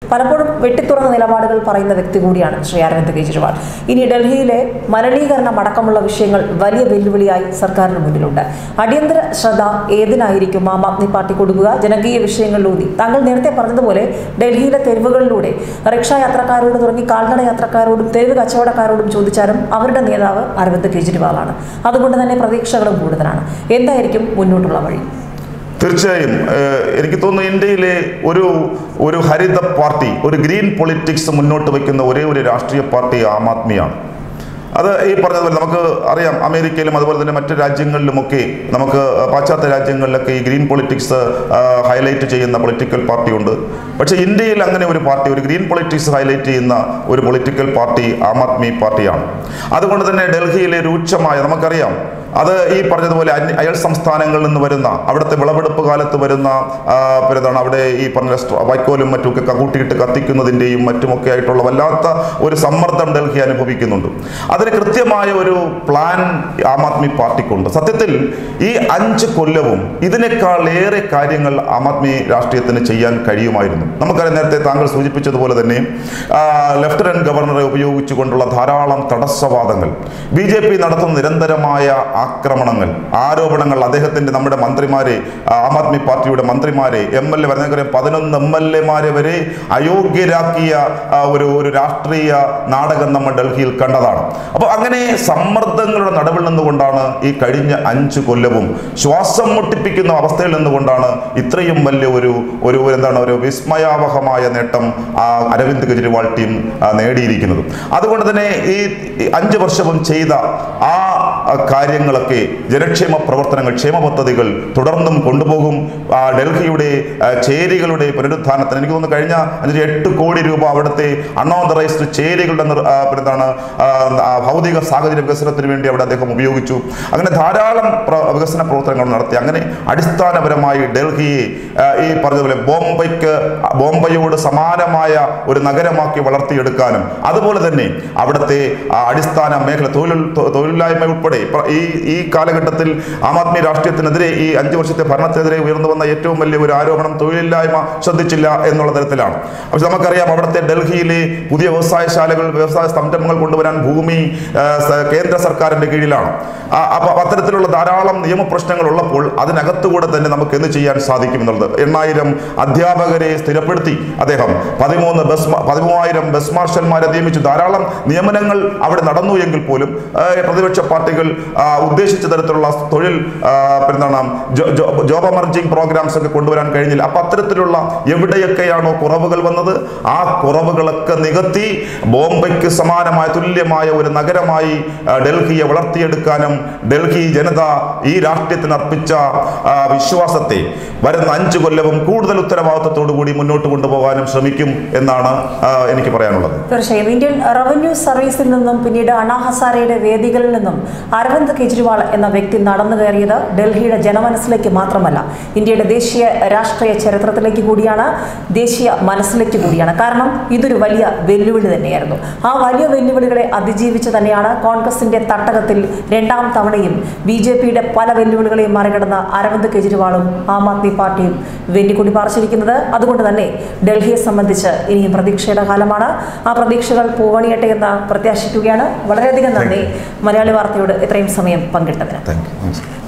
പലപ്പോഴും വെട്ടിത്തുറന്ന നിലപാടുകൾ പറയുന്ന വ്യക്തി കൂടിയാണ് ശ്രീ അരവിന്ദ് കെജ്രിവാൾ ഇനി ഡൽഹിയിലെ മലിനീകരണം അടക്കമുള്ള വിഷയങ്ങൾ വലിയ വെല്ലുവിളിയായി സർക്കാരിന് മുന്നിലുണ്ട് അടിയന്തര ശ്രദ്ധ ഏതിനായിരിക്കും ആം ആദ്മി പാർട്ടി കൊടുക്കുക ജനകീയ വിഷയങ്ങളിലൂന്നി താങ്കൾ നേരത്തെ പറഞ്ഞതുപോലെ ഡൽഹിയിലെ തെരുവുകളിലൂടെ റിക്ഷാ യാത്രക്കാരോട് തുടങ്ങി കാൽനട യാത്രക്കാരോടും തെരുവ് കച്ചവടക്കാരോടും ചോദിച്ചാലും അവരുടെ നേതാവ് അരവിന്ദ് കെജ്രിവാളാണ് അതുകൊണ്ട് തന്നെ പ്രതീക്ഷകളും കൂടുതലാണ് എന്തായിരിക്കും മുന്നോട്ടുള്ള വഴി തീർച്ചയായും ഏഹ്, എനിക്ക് തോന്നുന്നു ഇന്ത്യയിലെ ഒരു ഒരു ഹരിത പാർട്ടി ഒരു ഗ്രീൻ പൊളിറ്റിക്സ് മുന്നോട്ട് വയ്ക്കുന്ന ഒരേ ഒരു രാഷ്ട്രീയ പാർട്ടി ആം ആദ്മിയാണ് അത് ഈ പറഞ്ഞതുപോലെ നമുക്ക് അറിയാം അമേരിക്കയിലും അതുപോലെ തന്നെ മറ്റ് രാജ്യങ്ങളിലുമൊക്കെ നമുക്ക് പാശ്ചാത്യ രാജ്യങ്ങളിലൊക്കെ ഈ ഗ്രീൻ പൊളിറ്റിക്സ് ഹൈലൈറ്റ് ചെയ്യുന്ന പൊളിറ്റിക്കൽ പാർട്ടിയുണ്ട് പക്ഷേ ഇന്ത്യയിൽ അങ്ങനെ ഒരു പാർട്ടി ഒരു ഗ്രീൻ പൊളിറ്റിക്സ് ഹൈലൈറ്റ് ചെയ്യുന്ന ഒരു പൊളിറ്റിക്കൽ പാർട്ടി ആം ആദ്മി പാർട്ടിയാണ് അതുകൊണ്ട് തന്നെ ഡൽഹിയിലെ രൂക്ഷമായ നമുക്കറിയാം അത് ഈ പറഞ്ഞതുപോലെ അന്യ അയൽ സംസ്ഥാനങ്ങളിൽ നിന്ന് വരുന്ന അവിടുത്തെ വിളവെടുപ്പ് കാലത്ത് വരുന്ന ആ, പിന്നെ എന്താണ് അവിടെ ഈ പറഞ്ഞ സ്ട്ര- വൈക്കോലും മറ്റുമൊക്കെ ക- കൂട്ടിയിട്ട് കത്തിക്കുന്നതിൻ്റെയും മറ്റുമൊക്കെ ആയിട്ടുള്ള വല്ലാത്ത ഒരു സമ്മർദ്ദം ഡൽഹി അനുഭവിക്കുന്നുണ്ട് അതിന് കൃത്യമായ ഒരു പ്ലാൻ ആം ആദ്മി പാർട്ടിക്കുണ്ട് സത്യത്തിൽ ഈ അഞ്ച് കൊല്ലവും ഇതിനേക്കാൾ ഏറെ കാര്യങ്ങൾ ആം ആദ്മി രാഷ്ട്രീയത്തിന് ചെയ്യാൻ കഴിയുമായിരുന്നു നമുക്കറിയാം നേരത്തെ താങ്കൾ സൂചിപ്പിച്ചതുപോലെ തന്നെ ആ, ലഫ്റ്റനന്റ് ഗവർണറെ ഉപയോഗിച്ചുകൊണ്ടുള്ള ധാരാളം തടസ്സവാദങ്ങൾ ബി ജെ പി നടത്തുന്ന നിരന്തരമായ ആക്രമണങ്ങൾ ആരോപണങ്ങൾ അദ്ദേഹത്തിന്റെ നമ്മുടെ മന്ത്രിമാരെ ആ, ആം ആദ്മി പാർട്ടിയുടെ മന്ത്രിമാരെ എം എൽ എ വരുന്നവരെ പതിനൊന്ന് എം എൽ എമാരെ വരെ അയോഗ്യരാക്കിയ ആ, ഒരു ഒരു രാഷ്ട്രീയ നാടകം നമ്മൾ ഡൽഹിയിൽ കണ്ടതാണ് അപ്പോൾ അങ്ങനെ സമ്മർദ്ദങ്ങളുടെ നടുവിൽ നിന്നുകൊണ്ടാണ് ഈ കഴിഞ്ഞ അഞ്ച് കൊല്ലവും ശ്വാസം മുട്ടിപ്പിക്കുന്ന അവസ്ഥയിൽ നിന്നുകൊണ്ടാണ് ഇത്രയും വലിയ ഒരു ഒരു ഒരു എന്താണ് ഒരു വിസ്മയാവഹമായ നേട്ടം ആ അരവിന്ദ് കെജ്രിവാൾ ടീം ആ, നേടിയിരിക്കുന്നത് അതുകൊണ്ട് തന്നെ ഈ ഈ അഞ്ച് വർഷവും ചെയ്ത ആ ആ, കാര്യങ്ങളൊക്കെ ജനക്ഷേമ പ്രവർത്തനങ്ങൾ ക്ഷേമ പദ്ധതികൾ തുടർന്നും കൊണ്ടുപോകും ആ, ഡൽഹിയുടെ ആ, ചേരികളുടെ പുനരുത്ഥാനത്തിന് എനിക്ക് തോന്നുന്നു കഴിഞ്ഞ അഞ്ച് എട്ട് കോടി രൂപ അവിടുത്തെ അൺഓതറൈസ്ഡ് ചേരികളുടെ നിർ- ആ, പിന്നെ എന്താണ് ആ, ആ, ഭൗതിക സാഹചര്യ വികസനത്തിന് വേണ്ടി അവിടെ അദ്ദേഹം ഉപയോഗിച്ചു അങ്ങനെ ധാരാളം പ്ര- വികസന പ്രവർത്തനങ്ങൾ നടത്തി അങ്ങനെ അടിസ്ഥാനപരമായി ഡൽഹിയെ ആ, ഈ പറഞ്ഞതുപോലെ ബോംബെക്ക് ബോംബെയോട് സമാനമായ ഒരു നഗരമാക്കി വളർത്തിയെടുക്കാനും അതുപോലെ തന്നെ അവിടുത്തെ ആ, അടിസ്ഥാന മേഖല തൊഴിൽ തൊ- തൊഴിലില്ലായ്മ ഉൾപ്പെടെ ഇപ്പ- ഈ ഈ കാലഘട്ടത്തിൽ ആം ആദ്മി രാഷ്ട്രീയത്തിനെതിരെ ഈ അഞ്ച് വർഷത്തെ ഭരണത്തിനെതിരെ ഉയർന്നു വന്ന ഏറ്റവും വലിയ ഒരു ആരോപണം തൊഴിലില്ലായ്മ ശ്രദ്ധിച്ചില്ല എന്നുള്ള തരത്തിലാണ് പക്ഷെ നമുക്കറിയാം അവിടുത്തെ ഡൽഹിയിലെ പുതിയ വ്യവസായശാലകൾ വ്യവസായ സംരംഭങ്ങൾ കൊണ്ടുവരാൻ ഭൂമി ആ, സ- കേന്ദ്ര സർക്കാരിന്റെ കീഴിലാണ് ആ, അപ്പൊ അത്തരത്തിലുള്ള ധാരാളം നിയമപ്രശ്നങ്ങൾ ഉള്ളപ്പോൾ അതിനകത്തുകൂടെ തന്നെ നമുക്ക് എന്ത് ചെയ്യാൻ സാധിക്കും എന്നുള്ളത് എണ്ണായിരം അധ്യാപകരെ സ്ഥിരപ്പെടുത്തി അദ്ദേഹം പതിമൂന്ന് ബസ് മ- പതിമൂവായിരം ബസ് മാർഷൽമാരെ നിയമിച്ചു ധാരാളം നിയമനങ്ങൾ അവിടെ നടന്നു എങ്കിൽ പോലും ആ, പ്രതിപക്ഷ പാർട്ടികൾ ആ, ഉദ്ദേശിച്ച തരത്തിലുള്ള തൊഴിൽ ആ, പിന്നെ എന്താണ് ജോ- ജോ- ജോബ് എമർജിംഗ് പ്രോഗ്രാംസ് ഒക്കെ കൊണ്ടുവരാൻ കഴിഞ്ഞില്ല അപ്പൊ അത്തരത്തിലുള്ള എവിടെയൊക്കെയാണോ കുറവുകൾ വന്നത് ആ കുറവുകളൊക്കെ നികത്തി ബോംബെക്ക് സമാനമായ തുല്യമായ ഒരു നഗരമായി ആ, ഡൽഹിയെ വളർത്തിയെടുക്കാനും ഡൽഹി ജനത ഈ രാഷ്ട്രീയത്തിന് അർപ്പിച്ച ആ, വിശ്വാസത്തെ വരുന്ന അഞ്ചു കൊല്ലവും കൂടുതൽ ഉത്തരവാദിത്തത്തോടു കൂടി മുന്നോട്ട് കൊണ്ടുപോകാനും ശ്രമിക്കും എന്നാണ് ആ, എനിക്ക് പറയാനുള്ളത് തീർച്ചയായും ഇന്ത്യൻ റവന്യൂ സർവീസിൽ നിന്നും പിന്നീട് അണ്ണാ ഹസാരയുടെ വേദികളിൽ നിന്നും അരവിന്ദ് കെജ്രിവാൾ എന്ന വ്യക്തി നടന്നു കയറിയത് ഡൽഹിയുടെ ജനമനസ്സിലേക്ക് മാത്രമല്ല ഇന്ത്യയുടെ ദേശീയ രാഷ്ട്രീയ ചരിത്രത്തിലേക്ക് കൂടിയാണ് ദേശീയ മനസ്സിലേക്ക് കൂടിയാണ് കാരണം ഇതൊരു വലിയ വെല്ലുവിളി തന്നെയായിരുന്നു ആ വലിയ വെല്ലുവിളികളെ അതിജീവിച്ച് തന്നെയാണ് കോൺഗ്രസിന്റെ തട്ടകത്തിൽ രണ്ടാം തവണയും ബി ജെ പിയുടെ പല വെല്ലുവിളികളെയും മറികടന്ന അരവിന്ദ് കെജ്രിവാളും ആം ആദ്മി പാർട്ടിയും വെല്ലുകൊടി പാർച്ചിരിക്കുന്നത് അതുകൊണ്ട് തന്നെ ഡൽഹിയെ സംബന്ധിച്ച് ഇനിയും പ്രതീക്ഷയുടെ കാലമാണ് ആ പ്രതീക്ഷകൾ പൂവണിയട്ടെ എന്ന് പ്രത്യാശിക്കുകയാണ് വളരെയധികം നന്ദി മലയാളി വാർത്തയോട് ഇത്രയും സമയം പങ്കിട്ടതിന് താങ്ക് യു നമസ്കാരം